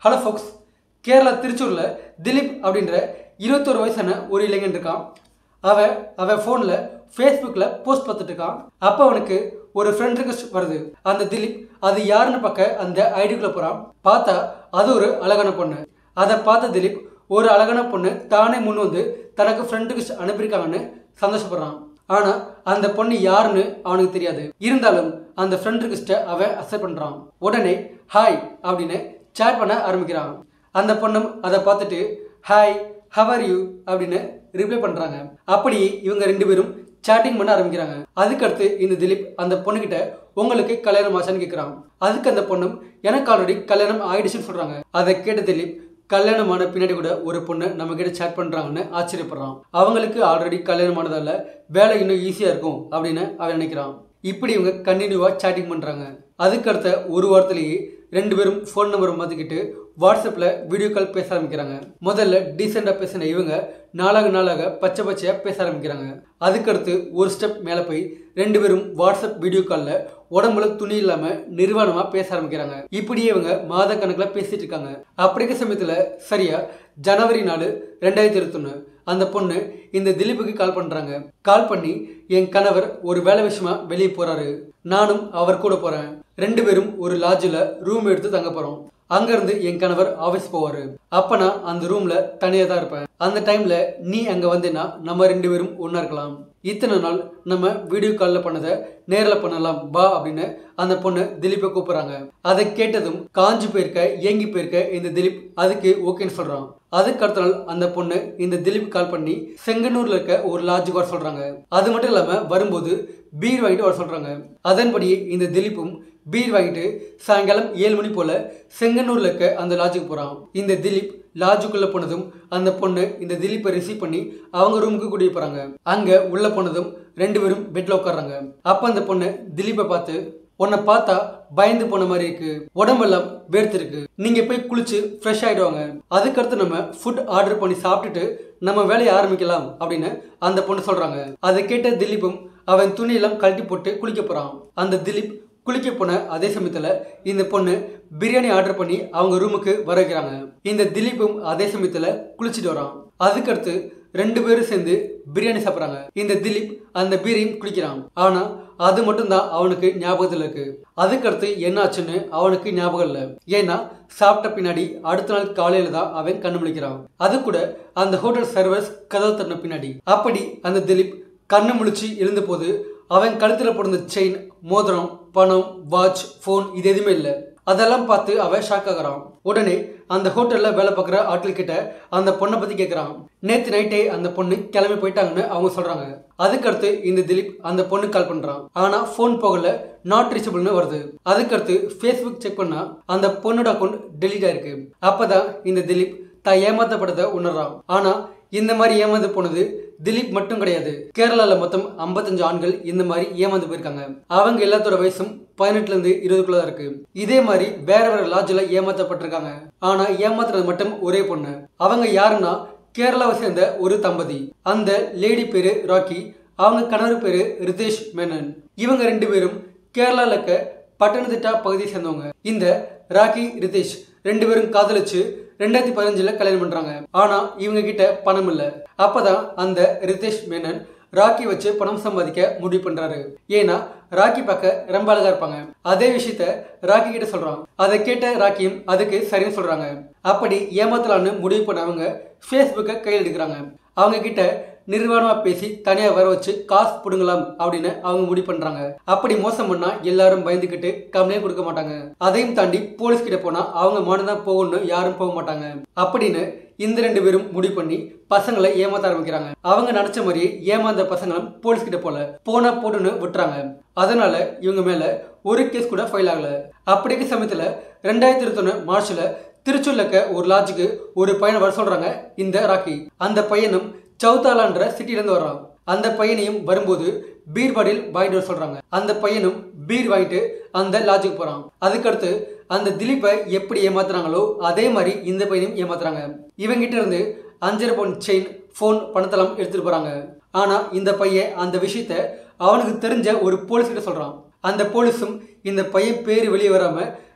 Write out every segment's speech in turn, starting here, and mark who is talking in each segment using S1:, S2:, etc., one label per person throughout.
S1: hello folks Kerala திருச்சூரில் திலீப் அப்படின்ற இருபத்தொரு வயசான ஒரு இளைஞன் இருக்கான் அவன் அவன் ஃபோனில் ஃபேஸ்புக்கில் போஸ்ட் பார்த்துட்டு இருக்கான் அப்போ அவனுக்கு ஒரு ஃப்ரெண்ட் ரிக்வஸ்ட் வருது அந்த திலீப் அது யாருன்னு பார்க்க அந்த ஐடிக்குள்ளே போகிறான் பார்த்தா அது ஒரு அழகான பொண்ணு அதை பார்த்த திலீப் ஒரு அழகான பொண்ணு தானே முன் வந்து தனக்கு ஃப்ரெண்ட் ரிக்வஸ்ட் அனுப்பியிருக்காங்கன்னு சந்தோஷப்படுறான் ஆனால் அந்த பொண்ணு யாருன்னு அவனுக்கு தெரியாது இருந்தாலும் அந்த ஃப்ரெண்ட் ரிக்வஸ்ட்டை அவன் அக்செப்ட் பண்ணுறான் உடனே ஹாய் அப்படின்னு சேட் பண்ண ஆரம்பிக்கிறான் அந்த பொண்ணும் அதை பார்த்துட்டு ஹாய் ஹவர் யூ அப்படின்னு ரிப்ளை பண்ணுறாங்க அப்படி இவங்க ரெண்டு பேரும் சேட்டிங் பண்ண ஆரம்பிக்கிறாங்க அதுக்கடுத்து இந்த திலீப் அந்த பொண்ணுகிட்ட உங்களுக்கு கல்யாணம் ஆச்சான்னு கேட்குறான் அதுக்கு அந்த பொண்ணும் எனக்கு ஆல்ரெடி கல்யாணம் ஆயிடுச்சுன்னு சொல்கிறாங்க அதை கேட்ட திலீப் கல்யாணமான பின்னாடி கூட ஒரு பொண்ணு நம்ம கிட்ட சேட் பண்றாங்கன்னு ஆச்சரியப்படுறான் அவங்களுக்கு ஆல்ரெடி கல்யாணம் ஆனதால வேலை இன்னும் ஈஸியா இருக்கும் அப்படின்னு அவன் நினைக்கிறான் இப்படி இவங்க கண்டினியூவா சேட்டிங் பண்றாங்க அதுக்கடுத்த ஒரு வாரத்திலேயே ரெண்டு பேரும் ஃபோன் நம்பர் மாற்றிக்கிட்டு வாட்ஸ்அப்பில் வீடியோ கால் பேச ஆரம்பிக்கிறாங்க முதல்ல டீசெண்டாக பேசின இவங்க நாளாக நாளாக பச்சை பச்சையாக பேச ஆரம்பிக்கிறாங்க அதுக்கடுத்து ஒரு ஸ்டெப் மேலே போய் ரெண்டு பேரும் வாட்ஸ்அப் வீடியோ காலில் உடம்புல துணி இல்லாமல் நிர்வாணமாக பேச ஆரம்பிக்கிறாங்க இப்படியே இவங்க மாத கணக்கில் பேசிட்டு இருக்காங்க அப்படிக்க சமயத்தில் சரியா ஜனவரி நாலு ரெண்டாயிரத்தி இருபத்தொன்று அந்த பொண்ணு இந்த திலீப்புக்கு கால் பண்ணுறாங்க கால் பண்ணி என் கணவர் ஒரு வேலை விஷயமா வெளியே போகிறாரு நானும் அவர் கூட போகிறேன் ரெண்டு பேரும் ஒரு லாட்ஜில் ரூம் எடுத்து தங்க போகிறோம் அங்கேருந்து என் கணவர் ஆஃபீஸ் போவார் அப்போ நான் அந்த ரூமில் தனியாக தான் இருப்பேன் அந்த டைமில் நீ அங்கே வந்தேன்னா நம்ம ரெண்டு பேரும் ஒன்றா இருக்கலாம் இத்தனை நாள் நம்ம வீடியோ காலில் பண்ணதை நேரில் பண்ணலாம் பா அப்படின்னு அந்த பொண்ணு திலீப்பை கூப்பிட்றாங்க அதை கேட்டதும் காஞ்சி போயிருக்க ஏங்கி போயிருக்க இந்த திலீப் அதுக்கு ஓகேன்னு சொல்கிறான் அதுக்கு அடுத்த நாள் அந்த பொண்ணு இந்த திலீப் கால் பண்ணி செங்கனூர்ல இருக்க ஒரு லாட்ஜுக்கு வர சொல்றாங்க அது மட்டும் இல்லாம வரும்போது பீர் வாங்கிட்டு வர சொல்றாங்க அதன்படி இந்த திலீப்பும் பீர் வாங்கிட்டு சாயங்காலம் ஏழு மணி போல செங்கனூர்ல இருக்க அந்த லாட்ஜுக்கு போறான் இந்த திலீப் லாட்ஜுக்குள்ள போனதும் அந்த பொண்ணு இந்த திலீப்பை ரிசீவ் பண்ணி அவங்க ரூமுக்கு கூட்டிட்டு போறாங்க அங்க உள்ள போனதும் ரெண்டு பேரும் பெட்ல உட்கார்றாங்க அப்ப அந்த பொண்ணு திலீப்பை பார்த்து உன்னை பார்த்தா பயந்து போன மாதிரி இருக்கு உடம்பெல்லாம் வேர்த்து இருக்கு நீங்க போய் குளிச்சு ஃப்ரெஷ் ஆயிடுவாங்க அதுக்கடுத்து நம்ம ஃபுட் ஆர்டர் பண்ணி சாப்பிட்டுட்டு நம்ம வேலையை ஆரம்பிக்கலாம் அப்படின்னு அந்த பொண்ணு சொல்றாங்க அதை கேட்ட திலீப்பும் அவன் துணியெல்லாம் கழட்டி போட்டு குளிக்க போறான் அந்த திலீப் குளிக்க போன அதே சமயத்துல இந்த பொண்ணு பிரியாணி ஆர்டர் பண்ணி அவங்க ரூமுக்கு வர வைக்கிறாங்க இந்த திலீப்பும் அதே சமயத்துல குளிச்சுட்டு வரான் அதுக்கடுத்து ரெண்டு பேரும் சேர்ந்து பிரியாணி சாப்பிட்றாங்க இந்த திலீப் அந்த பீரையும் குளிக்கிறான் ஆனா அது மட்டும்தான் அவனுக்கு ஞாபகத்தில் இருக்கு அதுக்கடுத்து என்னாச்சுன்னு அவனுக்கு ஞாபகம் இல்லை ஏன்னா சாப்பிட்ட பின்னாடி அடுத்த நாள் காலையில தான் அவன் கண்ணு முழிக்கிறான் அது கூட அந்த ஹோட்டல் சர்வர்ஸ் கதவு தட்டின பின்னாடி அப்படி அந்த திலீப் கண்ணு முழிச்சு எழுந்த போது அவன் கழுத்தில் போடுற செயின் மோதிரம் பணம் வாட்ச் ஃபோன் இது எதுவுமே இல்லை அதெல்லாம் பார்த்து அவன் ஷாக் ஆகுறான் உடனே அந்த ஹோட்டலில் வேலை பார்க்குற ஆட்கள் கிட்ட அந்த பொண்ணை பற்றி கேட்குறான் நேற்று நைட்டே அந்த பொண்ணு கிளம்பி போயிட்டாங்கன்னு அவங்க சொல்கிறாங்க அதுக்கடுத்து இந்த திலீப் அந்த பொண்ணு கால் பண்ணுறான் ஆனால் ஃபோன் போகல நாட் ரீச்சபிள்னு வருது அதுக்கடுத்து ஃபேஸ்புக் செக் பண்ணால் அந்த பொண்ணோட அக்கௌண்ட் டெலீட் ஆயிருக்கு அப்போ தான் இந்த திலீப் தான் ஏமாத்தப்பட்டதை உணர்றான் ஆனால் இந்த மாதிரி ஏமாந்து போனது திலீப் மட்டும் கிடையாது கேரளால மொத்தம் ஐம்பத்தஞ்சு ஆண்கள் இந்த மாதிரி ஏமாந்து போயிருக்காங்க அவங்க எல்லாத்தோட வயசும் பதினெட்டுல இருந்து இருபதுக்குள்ள தான் இருக்கு இதே மாதிரி வேற வேற லாட்ஜில் ஏமாத்தப்பட்டிருக்காங்க ஆனா ஏமாத்துறது மட்டும் ஒரே பொண்ணு அவங்க யாருன்னா கேரளாவை சேர்ந்த ஒரு தம்பதி அந்த லேடி பேரு ராக்கி அவங்க கணவர் பேரு ரிதேஷ் மேனன் இவங்க ரெண்டு பேரும் கேரளால இருக்க பட்டணத்திட்டா பகுதியை சேர்ந்தவங்க இந்த ராக்கி ரிதேஷ் ரெண்டு பேரும் காதலிச்சு ரெண்டாயிரத்தி பதினஞ்சுல கல்யாணம் பண்றாங்க ஆனா இவங்க கிட்ட பணம் இல்ல அப்பதான் அந்த ரிதேஷ் மேனன் ராக்கி வச்சு பணம் சம்பாதிக்க முடிவு பண்றாரு ஏன்னா ராக்கி பார்க்க ரொம்ப அழகா இருப்பாங்க அதே விஷயத்த ராக்கி கிட்ட சொல்றான் அதை கேட்ட ராக்கியும் அதுக்கு சரின்னு சொல்றாங்க அப்படி ஏமாத்தலான்னு முடிவு பண்ணவங்க ஃபேஸ்புக்கை கையில் எடுக்கிறாங்க அவங்க கிட்ட நிர்வாணமா பேசி தனியா வர வச்சு காசு பிடுங்கலாம் அப்படின்னு அவங்க முடிவு பண்றாங்க அப்படி மோசம் பண்ணா எல்லாரும் பயந்துக்கிட்டு கம்ப்ளைண்ட் கொடுக்க மாட்டாங்க அதையும் தாண்டி போலீஸ் கிட்ட போனா அவங்க மானம் தான் போகணும்னு யாரும் போக மாட்டாங்க அப்படின்னு இந்த ரெண்டு பேரும் முடிவு பண்ணி பசங்களை ஏமாத்த ஆரம்பிக்கிறாங்க அவங்க நினைச்ச மாதிரி ஏமாந்த பசங்களும் போலீஸ் கிட்ட போல போனா போட்டுன்னு விட்டுறாங்க அதனால இவங்க மேல ஒரு கேஸ் கூட ஃபைல் ஆகல அப்படிக்க சமயத்துல ரெண்டாயிரத்தி இருபத்தொன்னு மார்ச்ல திருச்சூர்ல இருக்க ஒரு லாட்ஜுக்கு ஒரு பையனை வர சொல்றாங்க இந்த ராக்கி அந்த பையனும் சவுத்தாலான்ற சிட்டிலேருந்து வர்றான் அந்த பையனையும் வரும்போது பீர் பாட்டில் வாங்கிட்டு வர சொல்றாங்க அந்த பையனும் பீர் வாங்கிட்டு அந்த லாட்ஜுக்கு போறான் அதுக்கடுத்து அந்த திலீப்பை எப்படி ஏமாத்துறாங்களோ அதே மாதிரி இந்த பையனையும் ஏமாத்துறாங்க இவங்கிட்ட இருந்து அஞ்சரை பவுன் செயின் ஃபோன் பணத்தெல்லாம் எடுத்துட்டு போறாங்க ஆனா இந்த பையன் அந்த விஷயத்த அவனுக்கு தெரிஞ்ச ஒரு போலீஸ் கிட்ட சொல்றான் அந்த போலீஸும் இந்த பையன் பேர் வெளியே வராம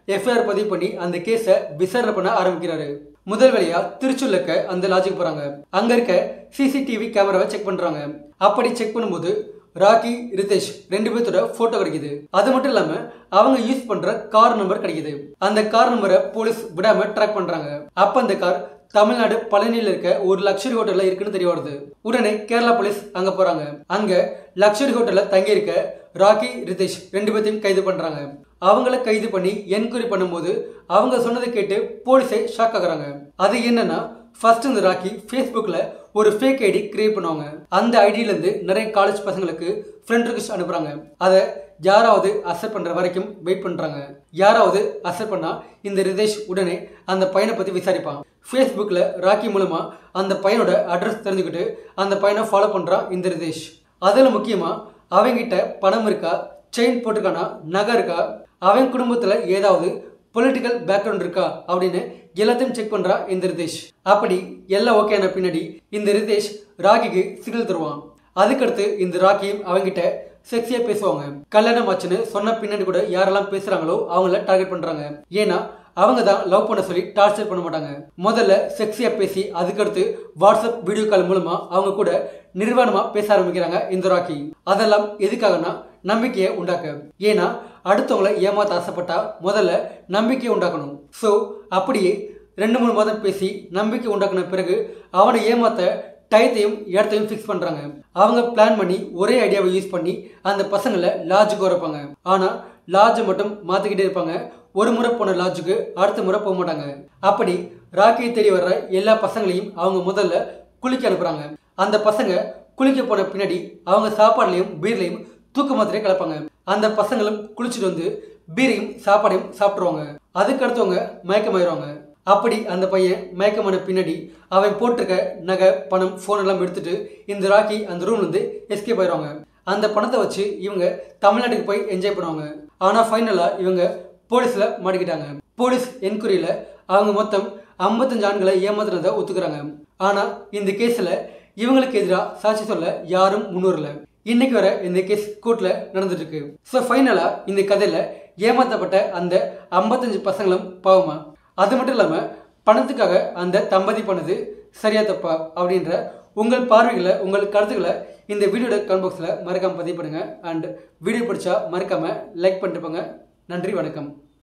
S1: எஃப்ஐஆர் பதிவு பண்ணி அந்த கேஸை விசாரணை பண்ண ஆரம்பிக்கிறாரு முதல் வேலையா திருச்சூர்ல இருக்க அந்த லாட்ஜுக்கு போறாங்க அங்க இருக்க சிசிடிவி கேமராவை செக் பண்றாங்க அப்படி செக் பண்ணும்போது ராக்கி ரிதேஷ் ரெண்டு பேர்த்தோட போட்டோ கிடைக்குது அது மட்டும் இல்லாம அவங்க யூஸ் பண்ற கார் நம்பர் கிடைக்குது அந்த கார் நம்பரை போலீஸ் விடாம ட்ராக் பண்றாங்க அப்ப அந்த கார் தமிழ்நாடு பழனியில் இருக்க ஒரு லக்ஸரி ஹோட்டல்ல இருக்குன்னு தெரிய வருது உடனே கேரளா போலீஸ் அங்க போறாங்க அங்க லக்ஸரி ஹோட்டல்ல தங்கி இருக்க ராக்கி ரிதேஷ் ரெண்டு பேர்த்தையும் கைது பண்றாங்க அவங்கள கைது பண்ணி என்கொயரி பண்ணும்போது அவங்க சொன்னதை கேட்டு போலீஸை ஷாக் ஆகுறாங்க அது என்னன்னா ஃபர்ஸ்ட் இந்த ராக்கி ஃபேஸ்புக்கில் ஒரு ஃபேக் ஐடி கிரியேட் பண்ணுவாங்க அந்த ஐடியிலேருந்து நிறைய காலேஜ் பசங்களுக்கு ஃப்ரெண்ட் ரிக்வஸ்ட் அனுப்புகிறாங்க அதை யாராவது அக்செப்ட் பண்ணுற வரைக்கும் வெயிட் பண்ணுறாங்க யாராவது அக்செப்ட் பண்ணால் இந்த ரிதேஷ் உடனே அந்த பையனை பற்றி விசாரிப்பான் ஃபேஸ்புக்கில் ராக்கி மூலமாக அந்த பையனோட அட்ரஸ் தெரிஞ்சுக்கிட்டு அந்த பையனை ஃபாலோ பண்ணுறான் இந்த ரிதேஷ் அதில் முக்கியமாக அவங்கிட்ட பணம் இருக்கா செயின் போட்டிருக்கானா நகை இருக்கா அவன் குடும்பத்தில் ஏதாவது பொலிட்டிக்கல் பேக்ரவுண்ட் இருக்கா அப்படின்னு எல்லாத்தையும் செக் பண்றா இந்த ரிதேஷ் அப்படி எல்லாம் ஓகேன பின்னாடி இந்த ரிதேஷ் ராகிக்கு சிக்னல் தருவான் அதுக்கடுத்து இந்த ராக்கியும் அவங்கிட்ட செக்ஸியா பேசுவாங்க கல்யாணம் ஆச்சுன்னு சொன்ன பின்னாடி கூட யாரெல்லாம் பேசுறாங்களோ அவங்கள டார்கெட் பண்றாங்க ஏன்னா அவங்க தான் லவ் பண்ண சொல்லி டார்ச்சர் பண்ண மாட்டாங்க முதல்ல செக்ஸியா பேசி அதுக்கடுத்து வாட்ஸ்அப் வீடியோ கால் மூலமா அவங்க கூட நிர்வாணமா பேச ஆரம்பிக்கிறாங்க இந்த ராக்கி அதெல்லாம் எதுக்காகனா நம்பிக்கையை உண்டாக்க ஏன்னா அடுத்தவங்கள ஏமாத்த ஆசைப்பட்டா முதல்ல நம்பிக்கையை உண்டாக்கணும் ஸோ அப்படியே ரெண்டு மூணு மாதம் பேசி நம்பிக்கை உண்டாக்குன பிறகு அவனை ஏமாத்த டயத்தையும் இடத்தையும் ஃபிக்ஸ் பண்ணுறாங்க அவங்க பிளான் பண்ணி ஒரே ஐடியாவை யூஸ் பண்ணி அந்த பசங்களை லாட்ஜுக்கு வரப்பாங்க ஆனால் லாட்ஜை மட்டும் மாற்றிக்கிட்டே இருப்பாங்க ஒரு முறை போன லாட்ஜுக்கு அடுத்த முறை போக மாட்டாங்க அப்படி ராக்கியை தேடி வர்ற எல்லா பசங்களையும் அவங்க முதல்ல குளிக்க அனுப்புகிறாங்க அந்த பசங்க குளிக்க போன பின்னாடி அவங்க சாப்பாடுலையும் பீர்லையும் தூக்க மாத்திரையை கலப்பாங்க அந்த பசங்களும் குளிச்சுட்டு வந்து பீரையும் சாப்பாடையும் சாப்பிட்ருவாங்க அதுக்கு அடுத்தவங்க மயக்கமாயிருவாங்க அப்படி அந்த பையன் மயக்கமான பின்னாடி அவன் போட்டிருக்க நகை பணம் ஃபோன் எல்லாம் எடுத்துட்டு இந்த ராக்கி அந்த ரூம்ல இருந்து எஸ்கேப் ஆயிடுவாங்க அந்த பணத்தை வச்சு இவங்க தமிழ்நாட்டுக்கு போய் என்ஜாய் பண்ணுவாங்க ஆனால் ஃபைனலாக இவங்க போலீஸில் மாட்டிக்கிட்டாங்க போலீஸ் என்கொயரியில் அவங்க மொத்தம் ஐம்பத்தஞ்சு ஆண்களை ஏமாத்துனதை ஒத்துக்கிறாங்க ஆனால் இந்த கேஸில் இவங்களுக்கு எதிராக சாட்சி சொல்ல யாரும் முன்வரல இன்னைக்கு வர இந்த கேஸ் கோர்ட்டில் நடந்துட்டு இருக்கு ஸோ ஃபைனலாக இந்த கதையில் ஏமாற்றப்பட்ட அந்த ஐம்பத்தஞ்சு பசங்களும் பாவமா அது மட்டும் இல்லாமல் பணத்துக்காக அந்த தம்பதி பண்ணது சரியா தப்பா அப்படின்ற உங்கள் பார்வைகளை உங்கள் கருத்துக்களை இந்த வீடியோட கமெண்ட் பாக்ஸில் மறக்காமல் பதிவு பண்ணுங்கள் அண்ட் வீடியோ பிடிச்சா மறக்காமல் லைக் பண்ணிட்டு போங்க நன்றி வணக்கம்